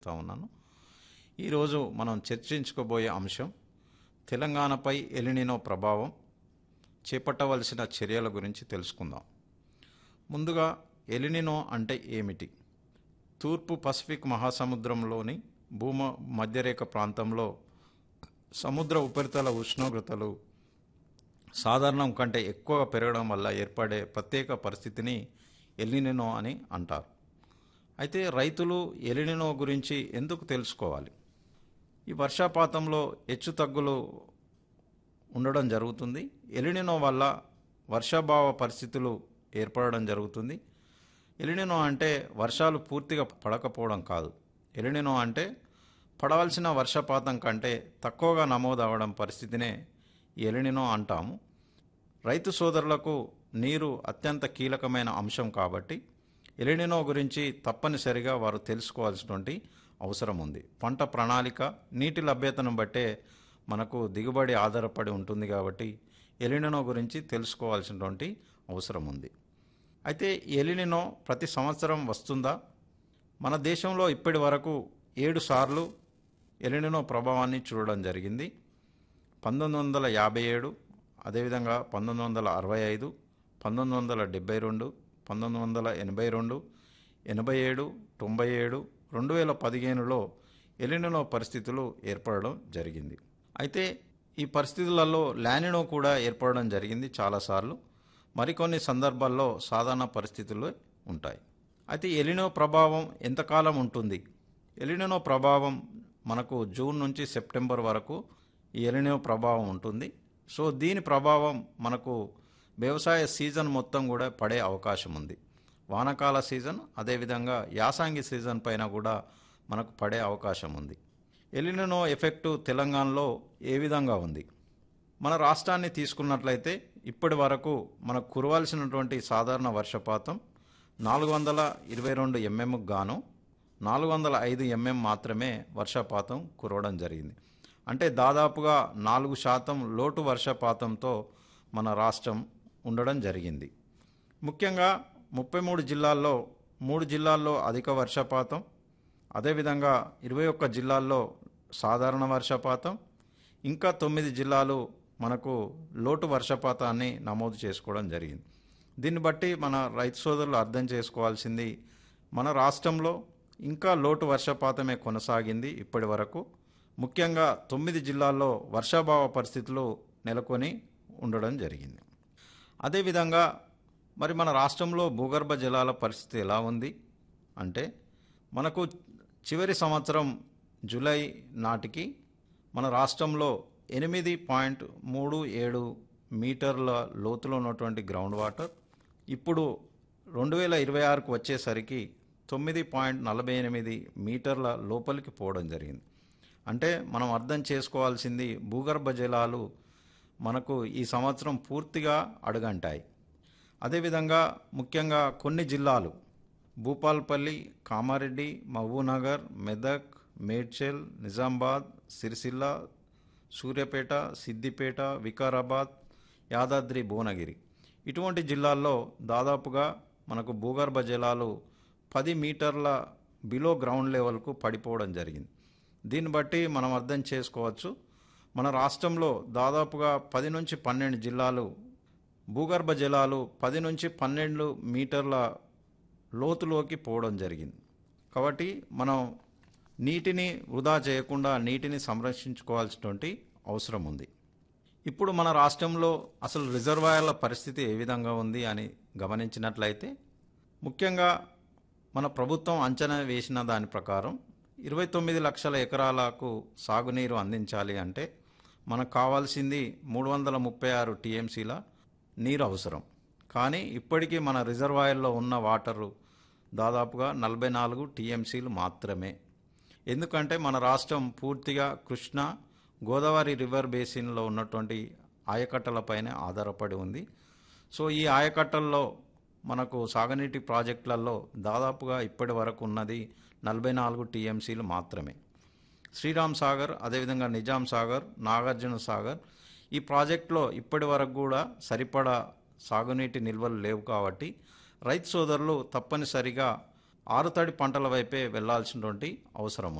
తా ఉన్నాను ఈరోజు మనం చర్చించుకోబోయే అంశం తెలంగాణపై ఎలినినో ప్రభావం చేపట్టవలసిన చర్యల గురించి తెలుసుకుందాం ముందుగా ఎలినినో అంటే ఏమిటి తూర్పు పసిఫిక్ మహాసముద్రంలోని భూమ మధ్యరేఖ ప్రాంతంలో సముద్ర ఉపరితల ఉష్ణోగ్రతలు సాధారణం కంటే ఎక్కువగా పెరగడం వల్ల ఏర్పడే ప్రత్యేక పరిస్థితిని ఎలినినో అని అంటారు అయితే రైతులు ఎలినినో గురించి ఎందుకు తెలుసుకోవాలి ఈ వర్షపాతంలో హెచ్చు తగ్గులు ఉండడం జరుగుతుంది ఎలినినో వల్ల వర్షాభావ పరిస్థితులు ఏర్పడడం జరుగుతుంది ఎలినినో అంటే వర్షాలు పూర్తిగా పడకపోవడం కాదు ఎలినినో అంటే పడవలసిన వర్షపాతం కంటే తక్కువగా నమోదవడం పరిస్థితినే ఎలినినో అంటాము రైతు సోదరులకు నీరు అత్యంత కీలకమైన అంశం కాబట్టి ఎలినినో గురించి తప్పనిసరిగా వారు తెలుసుకోవాల్సినటువంటి అవసరం ఉంది పంట ప్రణాళిక నీటి లభ్యతను బట్టే మనకు దిగుబడి ఆధారపడి ఉంటుంది కాబట్టి ఎలినినో గురించి తెలుసుకోవాల్సినటువంటి అవసరం ఉంది అయితే ఎలినినో ప్రతి సంవత్సరం వస్తుందా మన దేశంలో ఇప్పటి వరకు ఏడు సార్లు ఎలినినో ప్రభావాన్ని చూడడం జరిగింది పంతొమ్మిది వందల యాభై ఏడు అదేవిధంగా పంతొమ్మిది వందల అరవై ఐదు పంతొమ్మిది వందల డెబ్బై రెండు పంతొమ్మిది వందల ఎనభై రెండు ఎనభై ఏడు తొంభై ఏడు రెండు వేల పదిహేనులో ఎలినినో పరిస్థితులు ఏర్పడడం జరిగింది అయితే ఈ పరిస్థితులలో లానినో కూడా ఏర్పడడం జరిగింది చాలాసార్లు మరికొన్ని సందర్భాల్లో సాధారణ పరిస్థితులు ఉంటాయి అయితే ఎలినో ప్రభావం ఎంతకాలం ఉంటుంది ఎలినో ప్రభావం మనకు జూన్ నుంచి సెప్టెంబర్ వరకు ఈ ఎలినో ప్రభావం ఉంటుంది సో దీని ప్రభావం మనకు వ్యవసాయ సీజన్ మొత్తం కూడా పడే అవకాశం ఉంది వానాకాల సీజన్ అదేవిధంగా యాసంగి సీజన్ పైన కూడా మనకు పడే అవకాశం ఉంది ఎలినో ఎఫెక్టు తెలంగాణలో ఏ విధంగా ఉంది మన రాష్ట్రాన్ని తీసుకున్నట్లయితే ఇప్పటి వరకు మనకు కురవాల్సినటువంటి సాధారణ వర్షపాతం నాలుగు వందల ఇరవై రెండు ఎంఎంకు గాను నాలుగు వందల ఐదు ఎంఎం మాత్రమే వర్షపాతం కురవడం జరిగింది అంటే దాదాపుగా నాలుగు శాతం లోటు వర్షపాతంతో మన రాష్ట్రం ఉండడం జరిగింది ముఖ్యంగా ముప్పై మూడు జిల్లాల్లో మూడు జిల్లాల్లో అధిక వర్షపాతం అదేవిధంగా ఇరవై ఒక్క జిల్లాల్లో సాధారణ వర్షపాతం ఇంకా తొమ్మిది జిల్లాలు మనకు లోటు వర్షపాతాన్ని నమోదు చేసుకోవడం జరిగింది దీన్ని బట్టి మన రైతు సోదరులు అర్థం చేసుకోవాల్సింది మన రాష్ట్రంలో ఇంకా లోటు వర్షపాతమే కొనసాగింది ఇప్పటి వరకు ముఖ్యంగా తొమ్మిది జిల్లాల్లో వర్షాభావ పరిస్థితులు నెలకొని ఉండడం జరిగింది అదేవిధంగా మరి మన రాష్ట్రంలో భూగర్భ జలాల పరిస్థితి ఎలా ఉంది అంటే మనకు చివరి సంవత్సరం జూలై నాటికి మన రాష్ట్రంలో ఎనిమిది పాయింట్ మూడు ఏడు మీటర్ల లోతులో ఉన్నటువంటి గ్రౌండ్ వాటర్ ఇప్పుడు రెండు వేల ఇరవై ఆరుకు వచ్చేసరికి తొమ్మిది పాయింట్ నలభై ఎనిమిది మీటర్ల లోపలికి పోవడం జరిగింది అంటే మనం అర్థం చేసుకోవాల్సింది భూగర్భ జలాలు మనకు ఈ సంవత్సరం పూర్తిగా అడుగంటాయి అదేవిధంగా ముఖ్యంగా కొన్ని జిల్లాలు భూపాల్పల్లి కామారెడ్డి మహబూబ్నగర్ మెదక్ మేడ్చల్ నిజామాబాద్ సిరిసిల్ల సూర్యాపేట సిద్దిపేట వికారాబాద్ యాదాద్రి భువనగిరి ఇటువంటి జిల్లాల్లో దాదాపుగా మనకు భూగర్భ జలాలు పది మీటర్ల బిలో గ్రౌండ్ లెవెల్కు పడిపోవడం జరిగింది దీన్ని బట్టి మనం అర్థం చేసుకోవచ్చు మన రాష్ట్రంలో దాదాపుగా పది నుంచి పన్నెండు జిల్లాలు భూగర్భ జలాలు పది నుంచి పన్నెండు మీటర్ల లోతులోకి పోవడం జరిగింది కాబట్టి మనం నీటిని వృధా చేయకుండా నీటిని సంరక్షించుకోవాల్సినటువంటి అవసరం ఉంది ఇప్పుడు మన రాష్ట్రంలో అసలు రిజర్వాయర్ల పరిస్థితి ఏ విధంగా ఉంది అని గమనించినట్లయితే ముఖ్యంగా మన ప్రభుత్వం అంచనా వేసిన దాని ప్రకారం ఇరవై తొమ్మిది లక్షల ఎకరాలకు సాగునీరు అందించాలి అంటే మనకు కావాల్సింది మూడు వందల ముప్పై ఆరు టీఎంసీల నీరు అవసరం కానీ ఇప్పటికీ మన రిజర్వాయర్లో ఉన్న వాటరు దాదాపుగా నలభై నాలుగు టీఎంసీలు మాత్రమే ఎందుకంటే మన రాష్ట్రం పూర్తిగా కృష్ణా గోదావరి రివర్ బేసిన్లో ఉన్నటువంటి ఆయకట్టలపైనే ఆధారపడి ఉంది సో ఈ ఆయకట్టల్లో మనకు సాగునీటి ప్రాజెక్టులలో దాదాపుగా ఇప్పటి వరకు ఉన్నది నలభై నాలుగు టీఎంసీలు మాత్రమే శ్రీరామ్ సాగర్ అదేవిధంగా నిజాం సాగర్ నాగార్జున సాగర్ ఈ ప్రాజెక్టులో ఇప్పటి వరకు కూడా సరిపడా సాగునీటి నిల్వలు లేవు కాబట్టి రైతు సోదరులు తప్పనిసరిగా ఆరుతడి పంటల వైపే వెళ్లాల్సినటువంటి అవసరం ఉంది